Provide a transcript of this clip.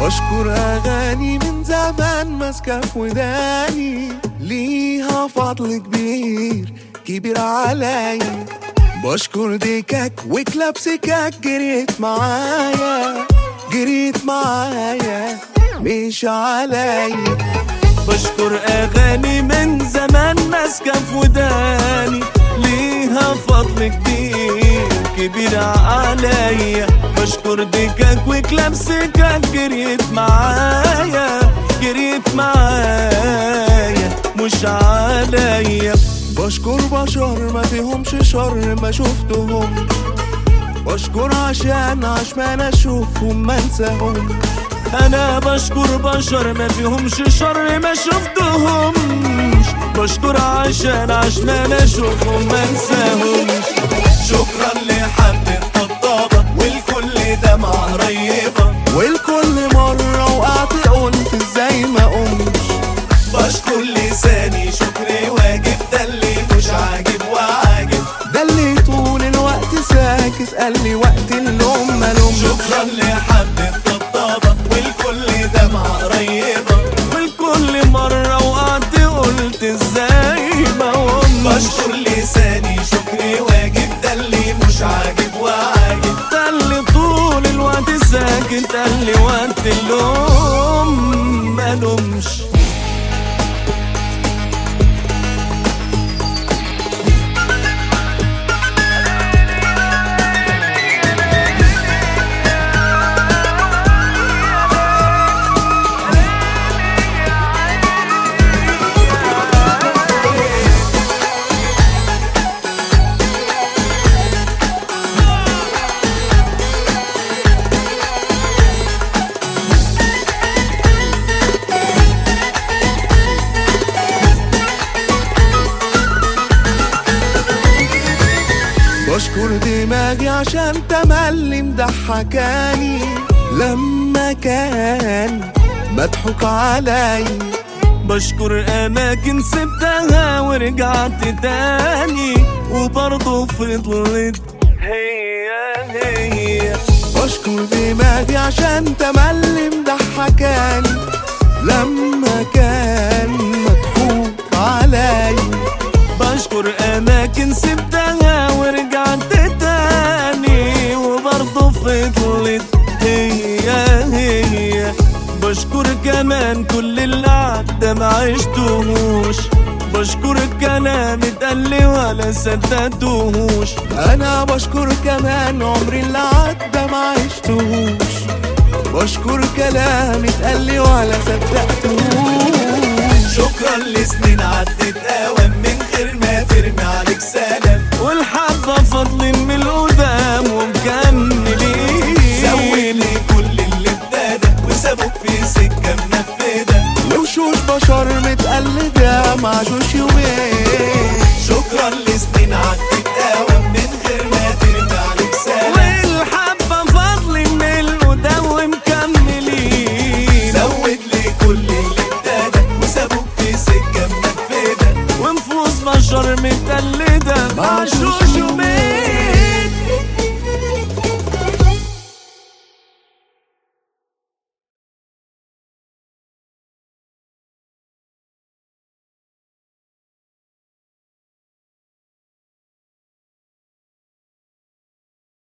بشكر أغاني من زمان ماسكة في وداني ليها فضل كبير كبير عليا بشكر ديكاك وكلاب سكاك جريت معايا جريت معايا مش عليا بشكر اغاني من زمان ماسكه في وداني ليها فضل كبير كبير عليا بشكر ديكاك وكلام سكاك جريت معايا جريت معايا مش عليا بشكر بشر ما فيهمش شر ما شفتهم بشكر عشان عشمان اشوفهم ما انساهم انا بشكر بشر ما فيهمش شر ما شفتهمش بشكر عشان عشان اشوفهم ما انساهمش شكرا لحد الطبطبة والكل دمعة قريبة والكل مرة وقعت قلت ازاي ما قمش بشكر لساني شكري واجب ده اللي مش عاجب وعاجب ده اللي طول الوقت ساكت قال لي وقت اللوم ما لومش شكرا لحد الطبطبة والكل دمعة قريبة والكل مرة وقعت قلت ازاي ما قمش بشكر لساني شكري واجب ده اللي مش عاجب وعاجب ده اللي طول الوقت ساكت ده اللي وقت اللوم ما لومش بشكر دماغي عشان تملي مضحكاني لما كان مضحوك علي بشكر اماكن سبتها ورجعت تاني وبرضه فضلت هي هي بشكر دماغي عشان تملي مضحكاني لما كان مضحوك علي بشكر اماكن سبتها ورجعت تاني وبرضه فضلت هي هي بشكر كمان كل اللي عدى ما عشتهوش بشكر الكلام اتقال ولا صدقتهوش انا بشكر كمان عمري اللي عدى ما عشتهوش بشكر كلام اتقال لي ولا صدقتهوش شكرا لسنين عدت اوام من غير ما ترمي عليك سلام والحبة فضل من القدام ومكملين زودني كل اللي ابتدى وسابوك في سكة منفذة وشوش بشر متقلدة معشوش يومين